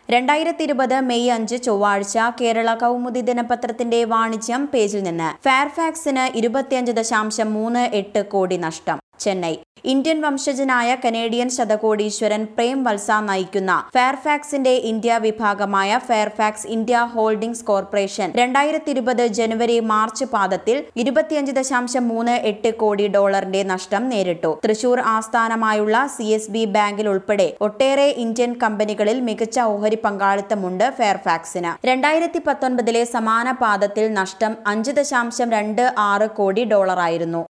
രണ്ടായിരത്തി ഇരുപത് മെയ് അഞ്ച് ചൊവ്വാഴ്ച കേരള കൗമുദി ദിനപത്രത്തിന്റെ വാണിജ്യം പേജിൽ നിന്ന് ഫെയർഫാക്സിന് ഇരുപത്തിയഞ്ച് ദശാംശം മൂന്ന് എട്ട് കോടി നഷ്ടം ചെന്നൈ ഇന്ത്യൻ വംശജനായ കനേഡിയൻ ശതകോടീശ്വരൻ പ്രേം വത്സ നയിക്കുന്ന ഫെയർഫാക്സിന്റെ ഇന്ത്യ വിഭാഗമായ ഫെയർഫാക്സ് ഇന്ത്യ ഹോൾഡിംഗ്സ് കോർപ്പറേഷൻ രണ്ടായിരത്തി ഇരുപത് ജനുവരി മാർച്ച് പാദത്തിൽ ഇരുപത്തിയഞ്ച് ദശാംശം മൂന്ന് എട്ട് കോടി ഡോളറിന്റെ നഷ്ടം നേരിട്ടു തൃശൂർ ആസ്ഥാനമായുള്ള സി എസ് ബി ബാങ്കിൽ ഉൾപ്പെടെ ഒട്ടേറെ ഇന്ത്യൻ കമ്പനികളിൽ മികച്ച ഓഹരി പങ്കാളിത്തമുണ്ട് ഫെയർഫാക്സിന് രണ്ടായിരത്തി പത്തൊൻപതിലെ സമാന പാദത്തിൽ നഷ്ടം അഞ്ച് ദശാംശം രണ്ട് ആറ് കോടി ഡോളറായിരുന്നു